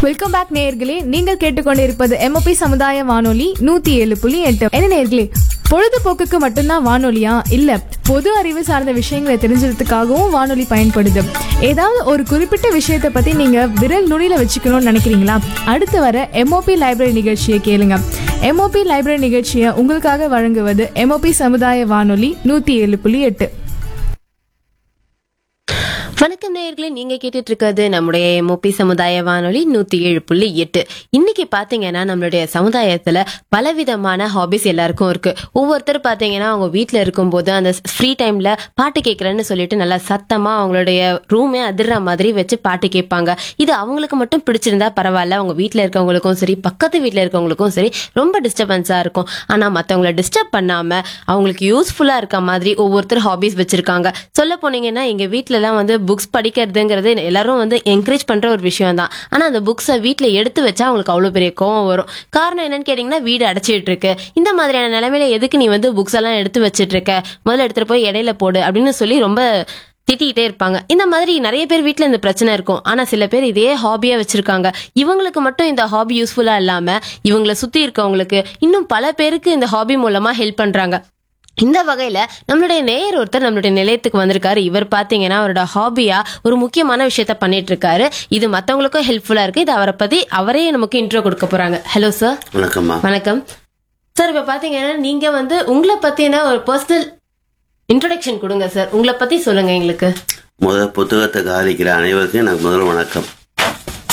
welcome back நேயர்களே நீங்கள் கேட்டுக்கொண்டிருப்பது எம்ஓபி சமுதாய வானொலி நூத்தி ஏழு புள்ளி எட்டு என்ன நேயர்களே பொழுதுபோக்குக்கு மட்டும்தான் வானொலியா இல்ல பொது அறிவு சார்ந்த விஷயங்களை தெரிஞ்சுக்கிறதுக்காகவும் வானொலி பயன்படுது ஏதாவது ஒரு குறிப்பிட்ட விஷயத்தை பத்தி நீங்க விரல் நுனியில வச்சுக்கணும்னு நினைக்கிறீங்களா அடுத்து வர எம்ஓபி லைப்ரரி நிகழ்ச்சியை கேளுங்க எம்ஓபி லைப்ரரி நிகழ்ச்சியை உங்களுக்காக வழங்குவது எம்ஓபி சமுதாய வானொலி நூத்தி ஏழு புள்ளி எட்டு வணக்கம் நேயர்களே நீங்க கேட்டுட்டு இருக்கிறது நம்முடைய எம்ஓபி சமுதாய வானொலி நூத்தி ஏழு புள்ளி எட்டு இன்னைக்கு பாத்தீங்கன்னா நம்மளுடைய சமுதாயத்துல பலவிதமான ஹாபிஸ் எல்லாருக்கும் இருக்கு ஒவ்வொருத்தர் பாத்தீங்கன்னா அவங்க வீட்ல இருக்கும்போது அந்த ஃப்ரீ டைம்ல பாட்டு கேட்கறேன்னு சொல்லிட்டு நல்லா சத்தமா அவங்களுடைய ரூமே அதிர்ற மாதிரி வச்சு பாட்டு கேட்பாங்க இது அவங்களுக்கு மட்டும் பிடிச்சிருந்தா பரவாயில்ல அவங்க வீட்ல இருக்கவங்களுக்கும் சரி பக்கத்து வீட்ல இருக்கவங்களுக்கும் சரி ரொம்ப டிஸ்டர்பன்ஸா இருக்கும் ஆனா மத்தவங்கள டிஸ்டர்ப் பண்ணாம அவங்களுக்கு யூஸ்ஃபுல்லா இருக்க மாதிரி ஒவ்வொருத்தர் ஹாபிஸ் வச்சிருக்காங்க சொல்ல போனீங்கன்னா எங்க வீட்ல எல்லாம் வந்து புக்ஸ் படிக்கிறதுங்கிறது எல்லாரும் வந்து என்கரேஜ் பண்ற ஒரு விஷயம் தான் ஆனா அந்த புக்ஸை வீட்ல எடுத்து வச்சா அவங்களுக்கு அவ்வளவு பெரிய கோவம் வரும் காரணம் என்னன்னு கேட்டீங்கன்னா வீடு அடைச்சிட்டு இருக்கு இந்த மாதிரியான நிலைமையில எதுக்கு நீ வந்து புக்ஸ் எல்லாம் எடுத்து வச்சிட்டு இருக்க முதல்ல எடுத்துட்டு போய் இடையில போடு அப்படின்னு சொல்லி ரொம்ப திட்டிக்கிட்டே இருப்பாங்க இந்த மாதிரி நிறைய பேர் வீட்ல இந்த பிரச்சனை இருக்கும் ஆனா சில பேர் இதே ஹாபியா வச்சிருக்காங்க இவங்களுக்கு மட்டும் இந்த ஹாபி யூஸ்ஃபுல்லா இல்லாம இவங்கள சுத்தி இருக்கவங்களுக்கு இன்னும் பல பேருக்கு இந்த ஹாபி மூலமா ஹெல்ப் பண்றாங்க இந்த வகையில நம்மளுடைய நேயர் ஒருத்தர் நம்மளுடைய நிலையத்துக்கு வந்திருக்காரு இவர் பாத்தீங்கன்னா அவரோட ஹாபியா ஒரு முக்கியமான விஷயத்த பண்ணிட்டு இருக்காரு இது மத்தவங்களுக்கும் ஹெல்ப்ஃபுல்லா இருக்கு இது அவரை பத்தி அவரே நமக்கு இன்ட்ரோ கொடுக்க போறாங்க ஹலோ சார் வணக்கம்மா வணக்கம் சார் இப்ப பாத்தீங்கன்னா நீங்க வந்து உங்களை பத்தின ஒரு பர்சனல் இன்ட்ரோடக்ஷன் கொடுங்க சார் உங்களை பத்தி சொல்லுங்க எங்களுக்கு முதல் புத்தகத்தை காலிக்கிற அனைவருக்கும் எனக்கு முதல் வணக்கம்